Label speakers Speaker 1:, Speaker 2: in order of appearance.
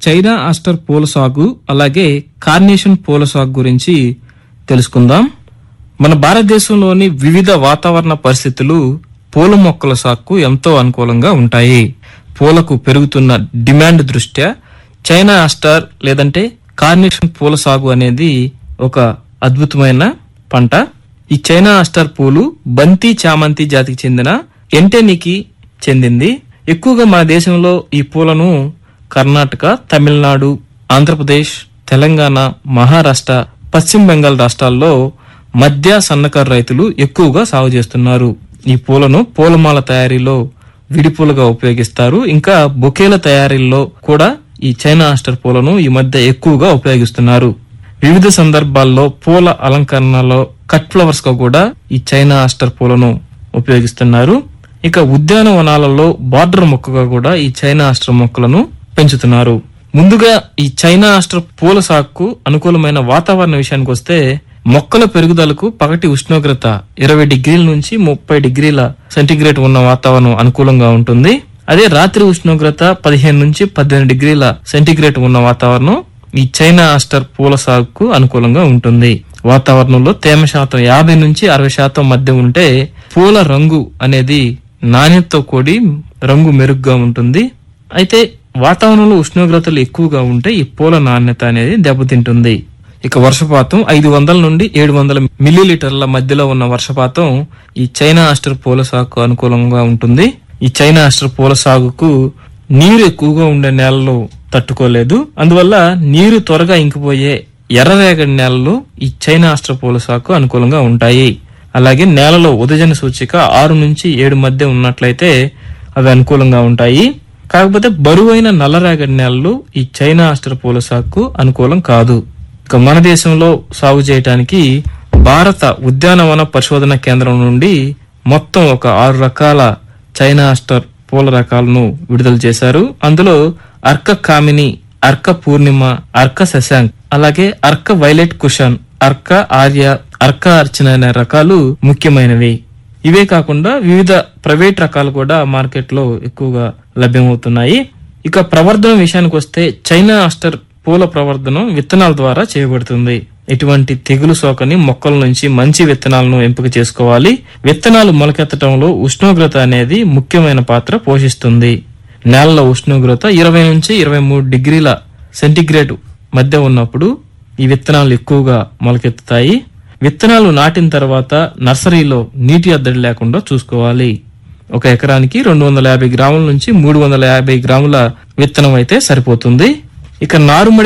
Speaker 1: China Aster పూల సాగు అలాగే కార్నేషన్ పూల సాగు గురించి తెలుసుకుందాం మన భారతదేశంలోని వివిధ వాతావరణ పరిస్థితులు పూల మొక్కల సాగుకు ఎంతో అనుకూలంగా ఉంటాయి పూలకు పెరుగుతున్న డిమాండ్ దృష్ట్యా చైనా ఆస్టార్ లేదంటే కార్నేషన్ పూల సాగు అనేది ఒక అద్భుతమైన పంట ఈ చైనా ఆస్టార్ పూలు బంతి చామంతి జాతికి చెందిన ఎంటెనికి చెందింది ఎక్కువగా మన దేశంలో ఈ పూలను కర్ణాటక తమిళనాడు ఆంధ్రప్రదేశ్ తెలంగాణ మహారాష్ట్ర పశ్చిమ బెంగాల్ రాష్ట్రాల్లో మధ్య సన్నకారు రైతులు ఎక్కువగా సాగు చేస్తున్నారు ఈ పూలను పూలమాల తయారీలో విడిపూలుగా ఉపయోగిస్తారు ఇంకా బొకేల తయారీలో కూడా ఈ చైనా ఆస్టర్ పూలను ఈ మధ్య ఎక్కువగా ఉపయోగిస్తున్నారు వివిధ సందర్భాల్లో పూల అలంకరణలో కట్ ఫ్లవర్స్ గా కూడా ఈ చైనా ఆస్టర్ పూలను ఉపయోగిస్తున్నారు ఇక ఉద్యానవనాలలో బార్డర్ మొక్కగా కూడా ఈ చైనా ఆస్టర్ మొక్కలను పెంచుతున్నారు ముందుగా ఈ చైనా ఆస్టర్ పూల సాగుకు అనుకూలమైన వాతావరణ విషయానికి వస్తే మొక్కల పెరుగుదలకు పగటి ఉష్ణోగ్రత ఇరవై డిగ్రీల నుంచి ముప్పై డిగ్రీల సెంటీగ్రేడ్ ఉన్న వాతావరణం అనుకూలంగా ఉంటుంది అదే రాత్రి ఉష్ణోగ్రత పదిహేను నుంచి పద్దెనిమిది డిగ్రీల సెంటీగ్రేడ్ ఉన్న వాతావరణం ఈ చైనా ఆస్టర్ పూల సాగుకు అనుకూలంగా ఉంటుంది వాతావరణంలో తేమ శాతం యాభై నుంచి అరవై శాతం మధ్య ఉంటే పూల రంగు అనేది నాణ్యతతో కూడి రంగు మెరుగ్గా ఉంటుంది అయితే వాతావరణంలో ఉష్ణోగ్రతలు ఎక్కువగా ఉంటే ఈ పూల నాణ్యత అనేది దెబ్బతింటుంది ఇక వర్షపాతం ఐదు వందల నుండి ఏడు వందల మిల్లీలీటర్ల మధ్యలో ఉన్న వర్షపాతం ఈ చైనా ఆస్టర్ పూల సాగుకు అనుకూలంగా ఉంటుంది ఈ చైనా ఆస్టర్ పూల సాగుకు నీరు ఎక్కువగా ఉండే నేలలో తట్టుకోలేదు అందువల్ల నీరు త్వరగా ఇంకిపోయే ఎర్రరేగడి నేలలు ఈ చైనా ఆస్టర్ పూల సాగుకు అనుకూలంగా ఉంటాయి అలాగే నేలలో ఉదజన సూచిక ఆరు నుంచి ఏడు మధ్య ఉన్నట్లయితే అవి అనుకూలంగా ఉంటాయి కాకపోతే బరువైన నల్లరేగడి నేలలు ఈ చైనా ఆస్టర్ పూల సాగుకు అనుకూలం కాదు ఇక మన దేశంలో సాగు చేయడానికి భారత ఉద్యానవన పరిశోధన కేంద్రం నుండి మొత్తం ఒక ఆరు రకాల చైనా ఆస్టర్ పూల రకాలను విడుదల చేశారు అందులో అర్క కామిని అర్క పూర్ణిమ అర్క శశాంక్ అలాగే అర్క వైలెట్ కుషన్ అర్క ఆర్య అర్క అర్చన అనే రకాలు ముఖ్యమైనవి ఇవే కాకుండా వివిధ ప్రైవేట్ రకాలు కూడా మార్కెట్ లో ఎక్కువగా లభ్యమవుతున్నాయి ఇక ప్రవర్ధన విషయానికి వస్తే చైనా ఆస్టర్ పూల ప్రవర్ధనం విత్తనాల ద్వారా చేయబడుతుంది ఇటువంటి తెగులు సోకని మొక్కల నుంచి మంచి విత్తనాలను ఎంపిక చేసుకోవాలి విత్తనాలు మొలకెత్తడంలో ఉష్ణోగ్రత అనేది ముఖ్యమైన పాత్ర పోషిస్తుంది నేలలో ఉష్ణోగ్రత ఇరవై నుంచి ఇరవై మూడు డిగ్రీల సెంటీగ్రేడ్ మధ్య ఉన్నప్పుడు ఈ విత్తనాలు ఎక్కువగా మొలకెత్తుతాయి విత్తనాలు నాటిన తర్వాత నర్సరీలో నీటి అద్దడి లేకుండా చూసుకోవాలి ఒక ఎకరానికి రెండు వందల యాభై గ్రాముల నుంచి మూడు వందల యాభై గ్రాముల విత్తనం అయితే సరిపోతుంది ఇక నారుమడి